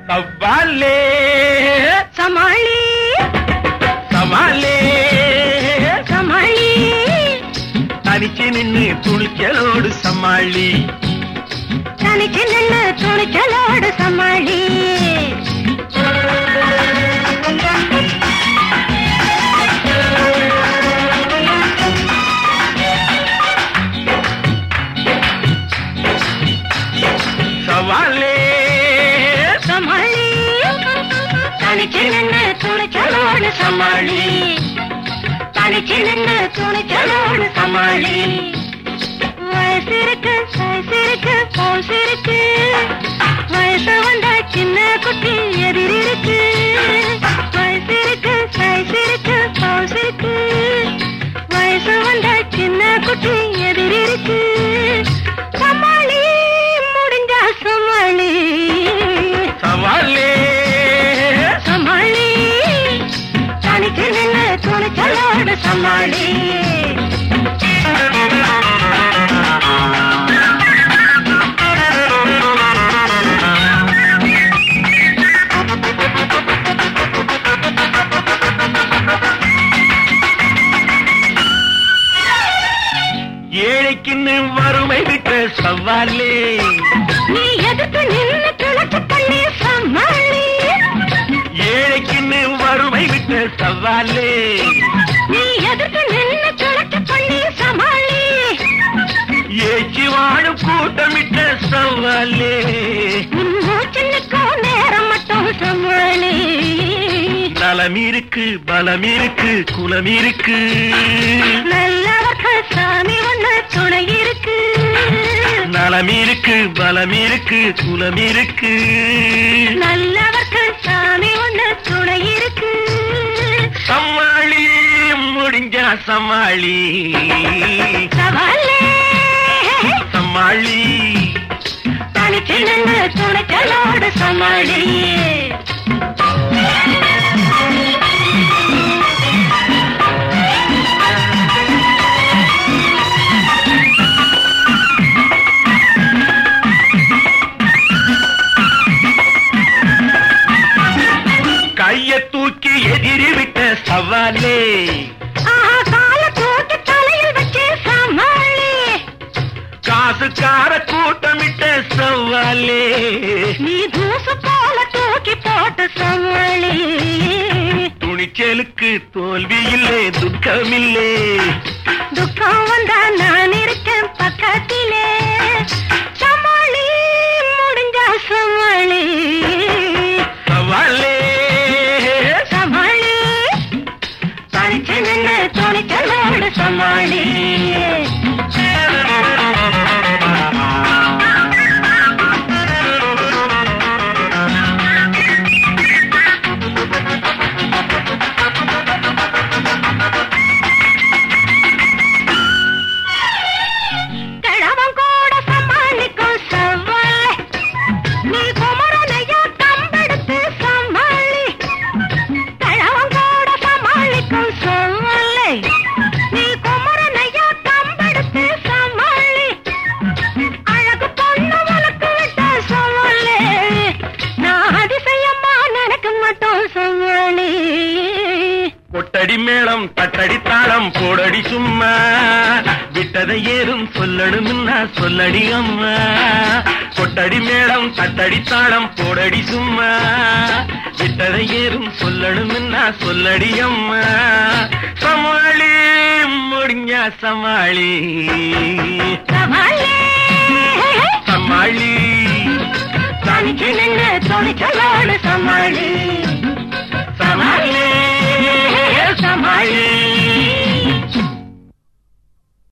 சவாலே சமாளி சவாலே சமாளி தனிச்சு நின்னு துணிச்சலோடு சமாளி தனிச்சு நின்று துணிச்சலோடு சமாளி சவாலே சமாளி தனிச்சு நின்று துணிச்சலோடு சமாளி தனிச்சு நின்று துணிச்சலோடு சமாளி வயசு இருக்கு வயசு இருக்கு போஸ் இருக்கு வயசு வந்தா சின்ன குட்டி எதிர் இருக்கு வயசு இருக்கு வயசு இருக்கு போஸ் இருக்கு வயசு வந்தா சின்ன குட்டி எதிர் இருக்கு சமாளி முடிஞ்சா சமாளி சவாலே சமாளி தனிச்சு நின்று துணிச்சலோடு சமாளி ஏழைக்குன்னு வறுமை விட்ட சவாலே நீ எதுக்கு நின்று கிழக்கு பண்ணி சமாளி ஏழைக்குன்னு வறுமை விட்ட சவாலே நீ எதுக்கு நின்று கிழக்கு பண்ணி சமாளி ஏச்சி வாழும் கூட்டமிட்ட சவாலே உன் மூச்சு நிற்கும் நேரம் மட்டும் சமாளி நலம் இருக்கு பலம் இருக்கு குலம் இருக்கு நல்லவர்கள் சாமி ஒண்ணு துணை இருக்கு நலம் இருக்கு பலம் இருக்கு குலம் இருக்கு நல்லவர்கள் சாமி ஒண்ணு துணை இருக்கு சமாளி முடிஞ்சா சமாளி சவாலே சமாளி தனிச்சு நின்று துணைச்சலோடு சமாளி கைய தூக்கி எதிரி விட்ட சவாலே ஆஹா கால தூக்கி தலையில் வச்சு சமாளி காசுக்கார கூட்டமிட்ட சவாலே நீ தூசு போல தூக்கி போட்டு சமாளி துணிச்சலுக்கு தோல்வி இல்லே துக்கமில்லே துக்கம் வந்தா நான் இருக்கேன் பக்கத்திலே சமாளி முடிஞ்சா சமாளி சவாலே சமாளி தனிச்சு நின்று துணிச்சலோடு சமாளி கிழவன் கூட சமாளிக்கும் சவாலே நீ குமரனையா கம்பெடுத்து சமாளி கிழவன் கூட சமாளிக்கும் சவாலே நீ குமரனையா கம்பெடுத்து சமாளி அழகு பொண்ணு உனக்கு விட்ட சவாலே நான் அதிசயமா நினைக்க மாட்டோம் சவாலி கொட்டடி மேளம் தட்டடி தாளம் போடடி சும்மா விட்டதை ஏறும் சொல்லணும்னா சொல்லடி அம்மா கொட்டடி மேளம் தட்டடி தாளம் போடடி சும்மா விட்டதை ஏறும் சொல்லணும்னா சொல்லடி அம்மா சமாளி முடிஞ்சா சமாளி சவாலே சமாளி தனிச்சு நின்று துணிச்சலோடு சமாளி